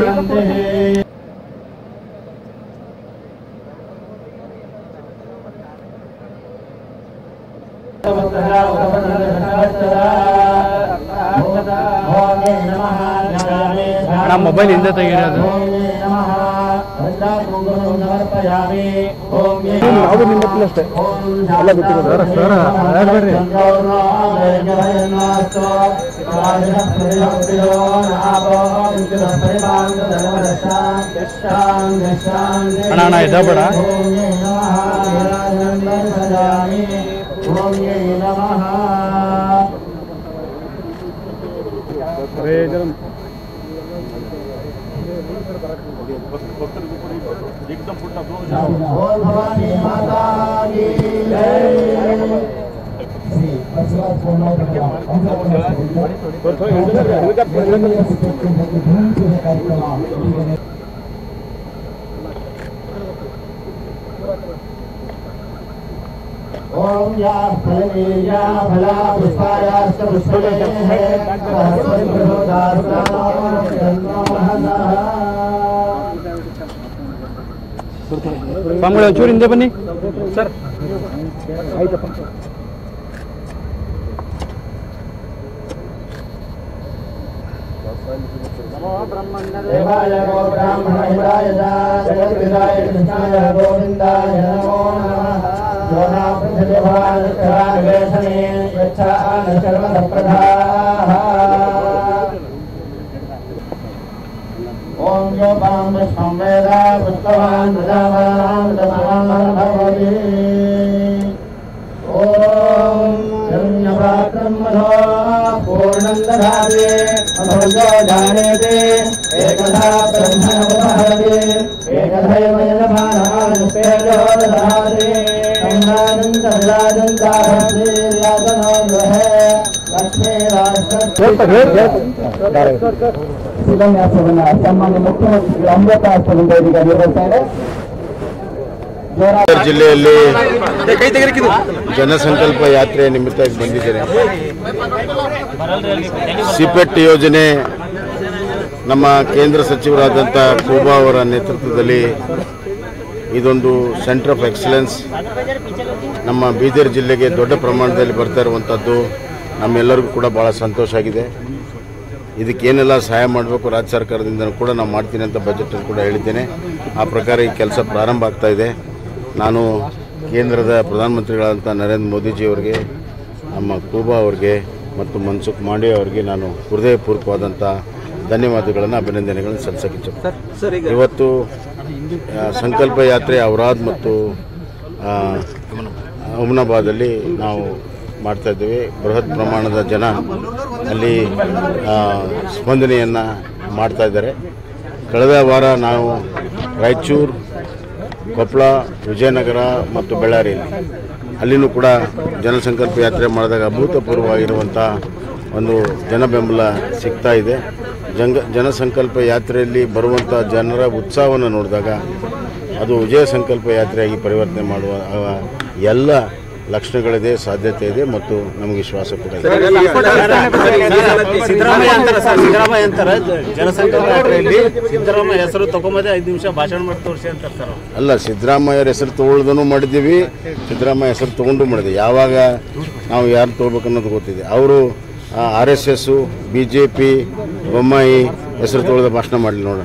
ಅಣ್ಣ ಮೊಬೈಲ್ ಹಿಂದೆ ತೆಗಿರೋದು ನಾವು ನಿಮ್ಮ ಹತ್ರ ಅಷ್ಟೇ ಎಲ್ಲ ಗೊತ್ತಿರೋದು ಸರ್ ಸರ್ ಹೇಳ್ಬೇಡ್ರಿ ಅಣ್ಣ ಅಣ್ಣ ಇದಾಬೇಡ ओम या फलने या फला पुष्पायाश्च पुष्पणे ಸ್ವಾಮಿಗಳು ಒಂಚೂರು ಹಿಂದೆ ಬನ್ನಿ ಸರ್ देवाय गो ब्राह्मणाय जगद्विदाय कृष्णाय गोविन्दाय नमो नमः योना पृथिवीभवादित्रागवेशने यच्छान सर्वसप्रधाः ॐ यो पां विश्वं वेद पुष्पवान् प्रजावान् दशवान् भवति ॐ यज्ञपात्रं मधो पूर्णं दधाति अभोजो जानेते एकधा ब्रह्मणमुपहरति एकधैव यजमानमानुष्पेजो दधाति संहानन्दविराजन्ताभक्तिर्यातनो गृहे ಲಕ್ಷ್ಮೀರಾಷ್ಟ್ರ ಶಿಲಾನ್ಯಾಸವನ್ನ ಸನ್ಮಾನ್ಯ ಮುಖ್ಯಮಂತ್ರಿಗಳು ಅಮೃತ ಆಶ್ರಮದಿಂದ ಇದೀಗ ನಿರ್ವಹಿಸ್ತಾರೆ ಜೋರಾಗಿ ಜಿಲ್ಲೆಯಲ್ಲಿ ಜನಸಂಕಲ್ಪ ಯಾತ್ರೆ ನಿಮಿತ್ತವಾಗಿ ಬಂದಿದ್ದೇನೆ ಸಿಪೆಟ್ ಯೋಜನೆ ನಮ್ಮ ಕೇಂದ್ರ ಸಚಿವರಾದಂಥ ಕೂಬಾ ಅವರ ನೇತೃತ್ವದಲ್ಲಿ ಇದೊಂದು ಸೆಂಟರ್ ಆಫ್ ಎಕ್ಸಲೆನ್ಸ್ ನಮ್ಮ ಬೀದರ್ ಜಿಲ್ಲೆಗೆ ದೊಡ್ಡ ಪ್ರಮಾಣದಲ್ಲಿ ಬರ್ತಾ ಇರುವಂಥದ್ದು ನಮ್ಮೆಲ್ಲರಿಗೂ ಕೂಡ ಭಾಳ ಸಂತೋಷ ಆಗಿದೆ ಇದಕ್ಕೇನೆಲ್ಲ ಸಹಾಯ ಮಾಡಬೇಕು ರಾಜ್ಯ ಸರ್ಕಾರದಿಂದ ಕೂಡ ನಾವು ಮಾಡ್ತೀನಿ ಅಂತ ಬಜೆಟಲ್ಲಿ ಕೂಡ ಹೇಳಿದ್ದೇನೆ ಆ ಪ್ರಕಾರ ಈ ಕೆಲಸ ಪ್ರಾರಂಭ ಆಗ್ತಾ ಇದೆ ನಾನು ಕೇಂದ್ರದ ಪ್ರಧಾನಮಂತ್ರಿಗಳಾದಂಥ ನರೇಂದ್ರ ಮೋದಿಜಿಯವರಿಗೆ ನಮ್ಮ ಕೂಬಾ ಅವರಿಗೆ ಮತ್ತು ಮನ್ಸುಖ್ ಮಾಂಡೇ ಅವರಿಗೆ ನಾನು ಹೃದಯಪೂರ್ವಕವಾದಂಥ ಧನ್ಯವಾದಗಳನ್ನು ಅಭಿನಂದನೆಗಳನ್ನು ಸಲ್ಲಿಸಕ್ಕೆ ಇವತ್ತು ಆ, ಸಂಕಲ್ಪ ಯಾತ್ರೆ ಔರಾದ್ ಮತ್ತು ಆ, ಅಹಮನಾಬಾದಲ್ಲಿ ನಾವು ಮಾಡ್ತಾ ಇದ್ದೇವೆ ಬೃಹತ್ ಪ್ರಮಾಣದ ಜನ ಅಲ್ಲಿ ಆ, ಸ್ಪಂದನೆಯನ್ನು ಮಾಡ್ತಾ ಇದ್ದಾರೆ ಕಳೆದ ವಾರ ನಾವು ರಾಯಚೂರು ಕೊಪ್ಪಳ ವಿಜಯನಗರ ಮತ್ತು ಬಳ್ಳಾರಿಯಲ್ಲಿ ಅಲ್ಲಿನೂ ಕೂಡ ಜನಸಂಕಲ್ಪ ಯಾತ್ರೆ ಮಾಡಿದಾಗ ಅಭೂತಪೂರ್ವವಾಗಿರುವಂಥ ಒಂದು ಜನ ಬೆಂಬಲ ಸಿಗ್ತಾ ಇದೆ ಜಂಗ ಜನಸಂಕಲ್ಪ ಯಾತ್ರೆಯಲ್ಲಿ ಬರುವಂಥ ಜನರ ಉತ್ಸಾಹವನ್ನು ನೋಡಿದಾಗ ಅದು ವಿಜಯ ಸಂಕಲ್ಪ ಯಾತ್ರೆಯಾಗಿ ಪರಿವರ್ತನೆ ಮಾಡುವ ಆ, ಎಲ್ಲ ಲಕ್ಷಣಗಳಿದೆ ಸಾಧ್ಯತೆ ಇದೆ ಮತ್ತು ನಮಗೆ ವಿಶ್ವಾಸ ಕೂಡ ಇದೆ ಸಿದ್ದರಾಮಯ್ಯ ಅಂತಾರ ಸರ್ ಸಿದ್ದರಾಮಯ್ಯ ಅಂತಾರ ಜನಸಂಖ್ಯಾ ಯಾತ್ರೆಯಲ್ಲಿ ಸಿದ್ದರಾಮಯ್ಯ ಹೆಸರು ತಗೊಂಬದೇ ಐದು ನಿಮಿಷ ಭಾಷಣ ಮಾಡಿ ತೋರಿಸಿ ಅಂತಾರೆ ಸರ್ ಅವ್ರು. ಅಲ್ಲ ಸಿದ್ದರಾಮಯ್ಯರ ಹೆಸರು ತೊಗೊಳ್ದೂ ಮಾಡಿದ್ದೀವಿ ಸಿದ್ದರಾಮಯ್ಯ ಹೆಸರು ತೊಗೊಂಡು ಮಾಡಿದ್ದೀವಿ ಯಾವಾಗ ನಾವು ಯಾರು ತೊಗೋಬೇಕು ಅನ್ನೋದು ಗೊತ್ತಿದೆ ಅವರು R S S B J P Bommai ಹೆಸರು ತೊಗೊಳ್ದ ಭಾಷಣ ಮಾಡಲಿ ನೋಡೋಣ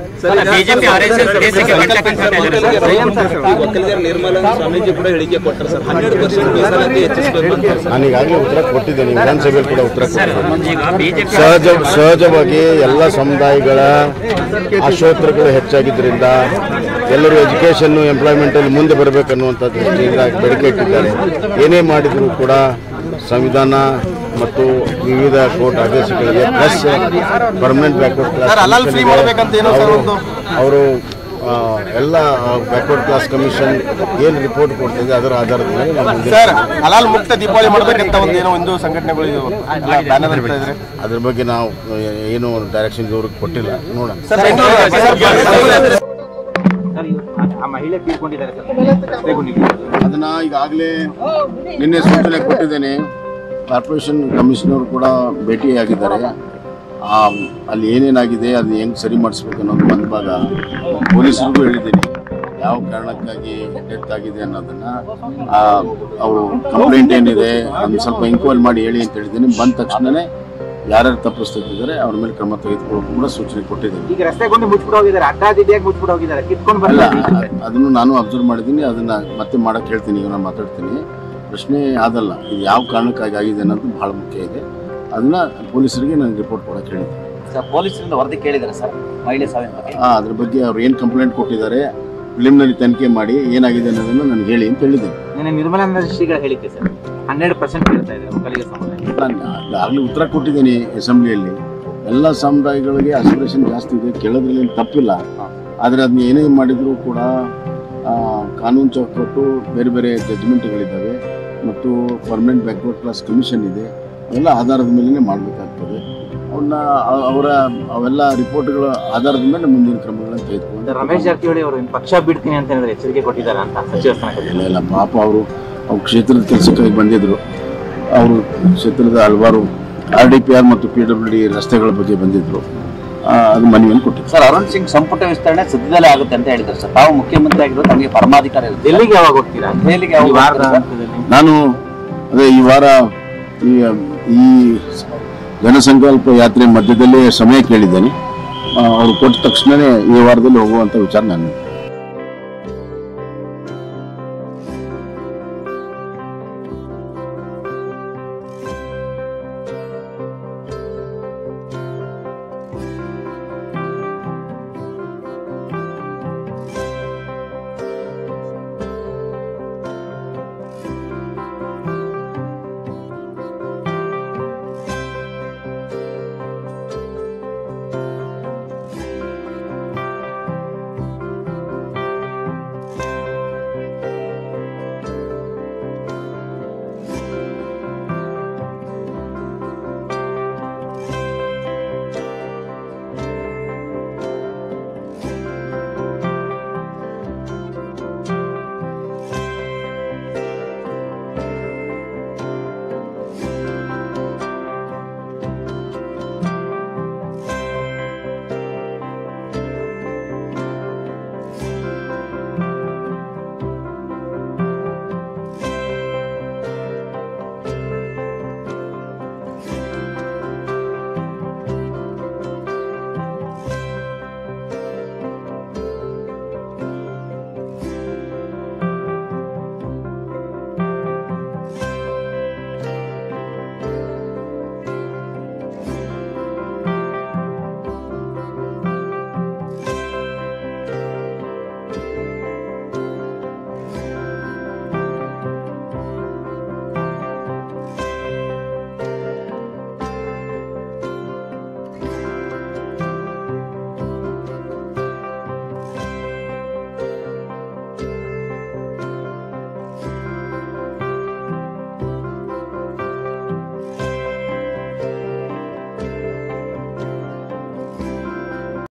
ಒಕ್ಕಲಿಗರ ನಿರ್ಮಲಾ ಸ್ವಾಮೀಜಿ ಕೂಡ ಹೇಳಿಕೆ ಕೊಟ್ಟರು ಸರ್ ಹನ್ನೆರಡು ಪರ್ಸೆಂಟ್ ಮೀಸಲಾತಿ ಹೆಚ್ಚಿಸಬೇಕು ಅಂತ ನಾನು ಈಗಾಗಲೇ ಉತ್ತರ ಕೊಟ್ಟಿದ್ದೇನೆ ವಿಧಾನಸಭೆಯಲ್ಲಿ ಕೂಡ ಉತ್ತರ ಕೊಟ್ಟಿದ್ದೇನೆ ಸಹಜ ಸಹಜವಾಗಿ ಎಲ್ಲ ಸಮುದಾಯಗಳ ಆಶೋತ್ತರಗಳು ಹೆಚ್ಚಾಗಿದ್ದರಿಂದ ಎಲ್ಲರೂ ಎಜುಕೇಷನ್ನು ಎಂಪ್ಲಾಯ್ಮೆಂಟಲ್ಲಿ ಮುಂದೆ ಬರಬೇಕನ್ನುವಂಥ ದೃಷ್ಟಿಯಿಂದ ಬೇಡಿಕೆ ಇಟ್ಟಿದ್ದಾರೆ ಏನೇ ಮಾಡಿದರೂ ಕೂಡ ಸಂವಿಧಾನ ಮತ್ತು ವಿವಿಧ ಕೋರ್ಟ್ ಆದೇಶಗಳಿಗೆ ಪ್ಲಸ್ ಪರ್ಮನೆಂಟ್ ಬ್ಯಾಕ್ವರ್ಡ್ ಕ್ಲಾಸ್ ಅವರು ಅವರು ಆ, ಎಲ್ಲ ಬ್ಯಾಕ್ವರ್ಡ್ ಕ್ಲಾಸ್ ಕಮಿಷನ್ ಏನು ರಿಪೋರ್ಟ್ ಕೊಡ್ತಿದೆ ಅದರ ಆಧಾರದ ಮೇಲೆ ನಾವು ಮುಂದೆ ಸರ್ ಹಲಾಲ್ ಮುಕ್ತ ದೀಪಾವಳಿ ಮಾಡ್ಬೇಕಂತ ಒಂದು ಏನೋ ಒಂದು ಸಂಘಟನೆಗಳು ಬ್ಯಾನರ್ ಇಡ್ತಾ ಇದ್ರೆ ಅದ್ರ ಬಗ್ಗೆ ನಾವು ಏನು ಡೈರೆಕ್ಷನ್ ಇವ್ರಿಗೆ ಕೊಟ್ಟಿಲ್ಲ ನೋಡೋಣ ಅದನ್ನ ಈಗಾಗಲೇ ನಿನ್ನೆ ಸೂಚನೆ ಕೊಟ್ಟಿದ್ದೇನೆ ಕಾರ್ಪೊರೇಷನ್ ಕಮಿಷನರ್ ಕೂಡ ಭೇಟಿಯಾಗಿದ್ದಾರೆ ಆ ಅಲ್ಲಿ ಏನೇನಾಗಿದೆ ಅದು ಹೆಂಗೆ ಸರಿ ಮಾಡಿಸ್ಬೇಕು ಅನ್ನೋದು ಒಂದು ಭಾಗ ಪೊಲೀಸರಿಗೂ ಹೇಳಿದ್ದೀನಿ ಯಾವ ಕಾರಣಕ್ಕಾಗಿ ಡೆತ್ ಆಗಿದೆ ಅನ್ನೋದನ್ನ ಆ, ಅವರು ಕಂಪ್ಲೇಂಟ್ ಏನಿದೆ ಅದನ್ನ ಸ್ವಲ್ಪ ಎಂಕ್ವೈರಿ ಮಾಡಿ ಹೇಳಿ ಅಂತ ಹೇಳಿದ್ದೀನಿ ಬಂದ ತಕ್ಷಣನೇ ಯಾರ್ಯಾರು ತಪ್ಪಿಸ್ತಿದ್ದಾರೆ ಅವ್ರ ಮೇಲೆ ಕ್ರಮ ತೆಗೆದುಕೊಳ್ಳೋಕೆ ಕೂಡ ಸೂಚನೆ ಕೊಟ್ಟಿದ್ದೀನಿ ಈಗ ರಸ್ತೆ ಕೊಂಡು ಮುಚ್ಬಿಟ್ಟು ಹೋಗಿದ್ದಾರೆ ಅಡ್ಡಾದಿಡ್ಡಿಯಾಗಿ ಮುಚ್ಬಿಟ್ಟು ಹೋಗಿದ್ದಾರೆ ಕಿತ್ಕೊಂಡು ಅಲ್ಲ ಬರ್ತಾರೆ ಅ- ಅದನ್ನು ನಾನು ಅಬ್ಸರ್ವ್ ಮಾಡಿದ್ದೀನಿ ಅದನ್ನ ಮತ್ತೆ ಮಾಡಕ್ಕೆ ಹೇಳ್ತೀನಿ ಈಗ ನಾನು ಮಾತಾಡ್ತೀನಿ ಪ್ರಶ್ನೆ ಅದಲ್ಲ ಇದು ಯಾವ ಕಾರಣಕ್ಕಾಗಿ ಆಗಿದೆ ಅನ್ನೋದು ಬಹಳ ಮುಖ್ಯ ಇದೆ ಅದನ್ನ ಪೊಲೀಸರಿಗೆ ನಾನು ರಿಪೋರ್ಟ್ ಕೊಡಕ್ಕೆ ಹೇಳಿದ್ದೀನಿ ಸರ್ ಪೊಲೀಸರಿಂದ ವರದಿ ಕೇಳಿದ್ದಾರೆ ಸರ್ ಮಹಿಳೆ ಸಾವಿನ ಬಗ್ಗೆ ಆ, ಅದ್ರ ಬಗ್ಗೆ ಅವ್ರು ಏನು ಕಂಪ್ಲೇಂಟ್ ಕೊಟ್ಟಿದ್ದಾರೆ ಪ್ರಿಲಿಮಿನರಿ ತನಿಖೆ ಮಾಡಿ ಏನಾಗಿದೆ ಅನ್ನೋದನ್ನು ನನಗೆ ಹೇಳಿ ಅಂತ ಹೇಳಿದ್ದೀನಿ ನಿನ್ನೆ ನಿರ್ಮಲಾನಂದ ಶ್ರೀಗಳ ಹೇಳಿಕೆ ಸರ್ ಹನ್ನೆರಡು ಪರ್ಸೆಂಟ್ ಇರ್ತಾ ಇದೆ ಒಕ್ಕಲಿಗ ಸಮುದಾಯ ನಾನು ಆಗಲೇ ಉತ್ತರ ಕೊಟ್ಟಿದ್ದೀನಿ ಅಸೆಂಬ್ಲಿಯಲ್ಲಿ ಎಲ್ಲ ಸಮುದಾಯಗಳಿಗೆ ಅಸ್ಪಿರೇಷನ್ ಜಾಸ್ತಿ ಇದೆ ಕೇಳೋದ್ರಲ್ಲಿ ಏನು ತಪ್ಪಿಲ್ಲ ಆದರೆ ಅದನ್ನ ಏನೇ ಮಾಡಿದರೂ ಕೂಡ ಆ, ಕಾನೂನು ಚೌಕಟ್ಟು ಬೇರೆ ಬೇರೆ ಜಡ್ಜ್ಮೆಂಟ್ಗಳಿದ್ದಾವೆ ಮತ್ತು ಪರ್ಮನೆಂಟ್ ಬ್ಯಾಕ್ವರ್ಡ್ ಕ್ಲಾಸ್ ಕಮಿಷನ್ ಇದೆ ಅವೆಲ್ಲ ಆಧಾರದ ಮೇಲೇ ಮಾಡಬೇಕಾಗ್ತದೆ ಅವನ್ನ ಅ- ಅವರ ಅವೆಲ್ಲ ರಿಪೋರ್ಟ್ಗಳ ಆಧಾರದ ಮೇಲೆ ಮುಂದಿನ ಕ್ರಮಗಳನ್ನು ತೆಗೆದುಕೊಂಡು ರಮೇಶ್ ಜಾರಕಿಹೊಳಿ ಅವರು ಇನ್ನು ಪಕ್ಷ ಬಿಡ್ತೀನಿ ಅಂತ ಹೇಳಿದ್ರೆ ಎಚ್ಚರಿಕೆ ಕೊಟ್ಟಿದ್ದಾರೆ ಅಂತ ಸಚಿವ ಸ್ಥಾನಕ್ಕೆ ಇಲ್ಲ ಇಲ್ಲ ಪಾಪ ಅವರು ಅವ್ರ ಕ್ಷೇತ್ರದ ಕೆಲಸಕ್ಕಾಗಿ ಬಂದಿದ್ದರು ಅವರು ಕ್ಷೇತ್ರದ ಹಲವಾರು ಆರ್ ಡಿ ಪಿ ಆರ್ ಮತ್ತು ಪಿ ಡಬ್ಲ್ಯೂ ಡಿ ರಸ್ತೆಗಳ ಬಗ್ಗೆ ಬಂದಿದ್ದರು ಅದು ಮನವಿಯನ್ನು ಕೊಟ್ಟಿದ್ರು ಸರ್ ಅರುಣ್ ಸಿಂಗ್ ಸಂಪುಟ ವಿಸ್ತರಣೆ ಸದ್ಯದಲ್ಲೇ ಆಗುತ್ತೆ ಅಂತ ಹೇಳಿದ್ದಾರೆ ಸರ್ ತಾವು ಮುಖ್ಯಮಂತ್ರಿ ಆಗಿರೋದು ತಮಗೆ ಪರಮಾಧಿಕಾರ ಇರುತ್ತೆ ಡೆಲ್ಲಿಗೆ ಯಾವಾಗ ಹೋಗ್ತೀರಾ ದೆಹಲಿಗೆ ಯಾವಾಗ ಈ ವಾರದ ಹೋಗ್ತೀರಾ? ಹಂತದಲ್ಲಿ ನಾನು ಅದೇ ಈ ವಾರ ಈ ಈ ಜನಸಂಕಲ್ಪ ಯಾತ್ರೆ ಮಧ್ಯದಲ್ಲೇ ಸಮಯ ಕೇಳಿದ್ದೇನೆ ಅವರು ಕೊಟ್ಟ ತಕ್ಷಣವೇ ಈ ವಾರದಲ್ಲಿ ಹೋಗುವಂಥ ವಿಚಾರ ನಾನು